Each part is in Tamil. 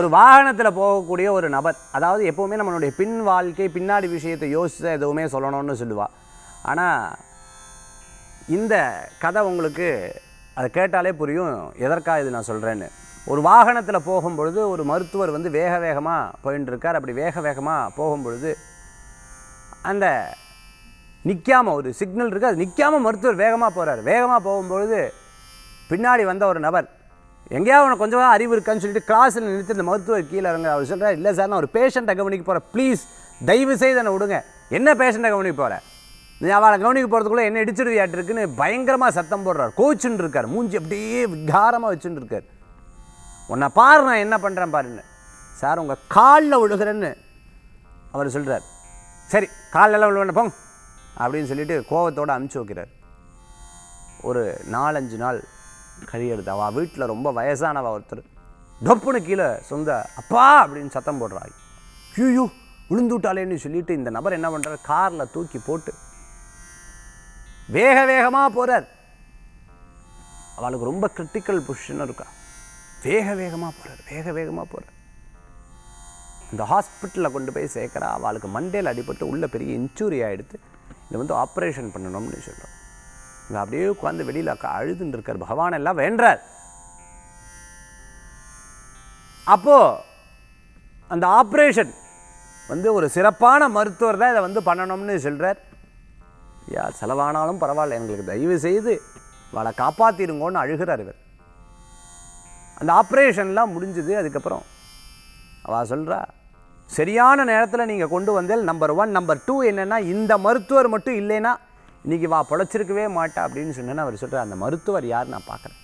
ஒரு வாகனத்தில் போகக்கூடிய ஒரு நபர் அதாவது எப்போவுமே நம்மளுடைய பின் வாழ்க்கை பின்னாடி விஷயத்தை யோசிச்சு எதுவுமே சொல்லணும்னு சொல்லுவா ஆனால் இந்த கதை உங்களுக்கு அதை கேட்டாலே புரியும் எதற்காக இது நான் சொல்கிறேன்னு ஒரு வாகனத்தில் போகும்பொழுது ஒரு மருத்துவர் வந்து வேக வேகமாக போயின்னு இருக்கார் அப்படி வேக வேகமாக போகும்பொழுது அந்த நிற்காம ஒரு சிக்னல் இருக்குது அது நிற்காம மருத்துவர் வேகமாக போகிறார் வேகமாக போகும்பொழுது பின்னாடி வந்த ஒரு நபர் எங்கேயாவது உனக்கு கொஞ்சம் அறிவு இருக்கான்னு சொல்லிட்டு கிளாஸில் நிறுத்தி இந்த மருத்துவர் கீழே இறங்க அவர் சொல்கிறார் இல்லை சார் நான் ஒரு பேஷண்ட்டை கவனிக்க போகிறேன் ப்ளீஸ் தயவு செய்து என்னை விடுங்க என்ன பேஷண்ட்டை கவனிக்க போகிறேன் நீ அவளை கவனிக்க போகிறதுக்குள்ளே என்ன இடிச்சிடுவியாட்டு இருக்குன்னு பயங்கரமாக சத்தம் போடுறார் கோச்சுன்னு இருக்கார் மூஞ்சி அப்படியே விகாரமாக வச்சுன்னு இருக்கார் உன்னை பாரு நான் என்ன பண்ணுறேன் பாருன்னு சார் உங்கள் காலில் விழுகிறேன்னு அவர் சொல்கிறார் சரி காலெல்லாம் விழுவேன் போங்க அப்படின்னு சொல்லிட்டு கோவத்தோடு அமுச்சு வைக்கிறார் ஒரு நாலஞ்சு நாள் கழியெடுத்து அவள் வீட்டில் ரொம்ப வயசானவ ஒருத்தர் டொப்புன்னு கீழே சொந்த அப்பா அப்படின்னு சத்தம் போடுறாள் ஐயோ விழுந்து விட்டாளேன்னு சொல்லிட்டு இந்த நபர் என்ன பண்ணுறாரு காரில் தூக்கி போட்டு வேக வேகமாக போகிறார் அவளுக்கு ரொம்ப கிரிட்டிக்கல் பொசிஷன் இருக்கா வேக வேகமாக போகிறார் வேக வேகமாக போகிறார் இந்த ஹாஸ்பிட்டலில் கொண்டு போய் சேர்க்குறா அவளுக்கு மண்டையில் அடிபட்டு உள்ள பெரிய இன்ஜூரி ஆகிடுத்து இதை வந்து ஆப்ரேஷன் பண்ணணும்னு சொல்கிறோம் இங்கே அப்படியே உட்காந்து வெளியில் அக்கா அழுதுன்னு இருக்கார் பகவான் எல்லாம் வேண்டார் அப்போது அந்த ஆப்ரேஷன் வந்து ஒரு சிறப்பான மருத்துவர் தான் இதை வந்து பண்ணணும்னு சொல்கிறார் யா செலவானாலும் பரவாயில்ல எங்களுக்கு தயவு செய்து அவளை காப்பாற்றிடுங்கன்னு அழுகிறார் இவர் அந்த ஆப்ரேஷன்லாம் முடிஞ்சுது அதுக்கப்புறம் அவள் சொல்கிறா சரியான நேரத்தில் நீங்கள் கொண்டு வந்தேல் நம்பர் ஒன் நம்பர் டூ என்னென்னா இந்த மருத்துவர் மட்டும் இல்லைன்னா இன்றைக்கி வா பொழைச்சிருக்கவே மாட்டா அப்படின்னு சொன்னேன்னா அவர் சொல்கிறார் அந்த மருத்துவர் யார் நான் பார்க்குறேன்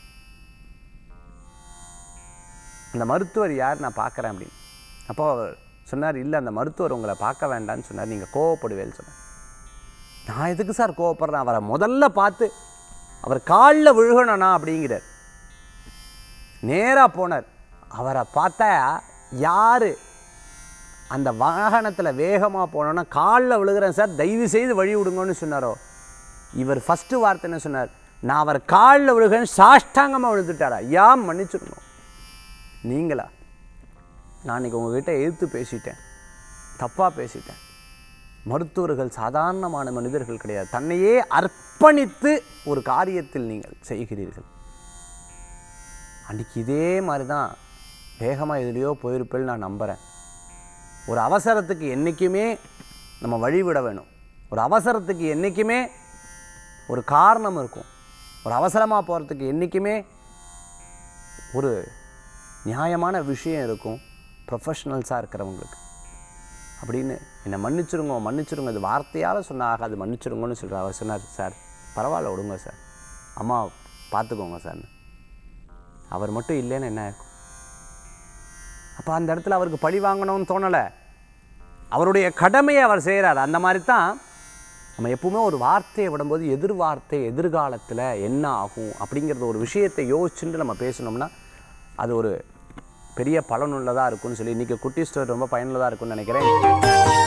அந்த மருத்துவர் யார் நான் பார்க்குறேன் அப்படின்னு அப்போ அவர் சொன்னார் இல்லை அந்த மருத்துவர் உங்களை பார்க்க வேண்டாம்னு சொன்னார் நீங்கள் கோவப்படுவேன்னு சொன்னார் நான் எதுக்கு சார் கோவப்படுறேன் அவரை முதல்ல பார்த்து அவர் காலில் விழுகணும்னா அப்படிங்கிறார் நேராக போனார் அவரை பார்த்தா யார் அந்த வாகனத்தில் வேகமாக போனோன்னா காலில் விழுகிறேன் சார் தயவு செய்து வழி விடுங்கன்னு சொன்னாரோ இவர் ஃபஸ்ட்டு வார்த்தை என்ன சொன்னார் நான் அவர் காலில் விழுகிறேன்னு சாஷ்டாங்கமாக விழுந்துட்டாரா ஏன் மன்னிச்சிடணும் நீங்களா நான் இன்னைக்கு உங்ககிட்ட எதிர்த்து பேசிட்டேன் தப்பாக பேசிட்டேன் மருத்துவர்கள் சாதாரணமான மனிதர்கள் கிடையாது தன்னையே அர்ப்பணித்து ஒரு காரியத்தில் நீங்கள் செய்கிறீர்கள் அன்றைக்கி இதே மாதிரி தான் வேகமாக எதுலேயோ போயிருப்பேன்னு நான் நம்புகிறேன் ஒரு அவசரத்துக்கு என்றைக்குமே நம்ம வழிவிட வேணும் ஒரு அவசரத்துக்கு என்றைக்குமே ஒரு காரணம் இருக்கும் ஒரு அவசரமாக போகிறதுக்கு என்றைக்குமே ஒரு நியாயமான விஷயம் இருக்கும் ப்ரொஃபஷ்னல்ஸாக இருக்கிறவங்களுக்கு அப்படின்னு என்னை மன்னிச்சிருங்க மன்னிச்சிருங்க இது வார்த்தையால் சொன்ன ஆகாது மன்னிச்சிருங்கன்னு சொல்கிறார் அவர் சொன்னார் சார் பரவாயில்ல விடுங்க சார் அம்மா பார்த்துக்கோங்க சார்னு அவர் மட்டும் இல்லைன்னு என்ன இருக்கும் அப்போ அந்த இடத்துல அவருக்கு பழி வாங்கணும்னு தோணலை அவருடைய கடமையை அவர் செய்கிறார் அந்த மாதிரி தான் நம்ம எப்பவுமே ஒரு வார்த்தையை விடும்போது எதிர் வார்த்தை எதிர்காலத்தில் என்ன ஆகும் அப்படிங்கிறத ஒரு விஷயத்தை யோசிச்சுட்டு நம்ம பேசணும்னா அது ஒரு பெரிய பலனுள்ளதாக இருக்கும்னு சொல்லி இன்றைக்கி குட்டி ஸ்டோரி ரொம்ப பயனுள்ளதாக இருக்கும்னு நினைக்கிறேன்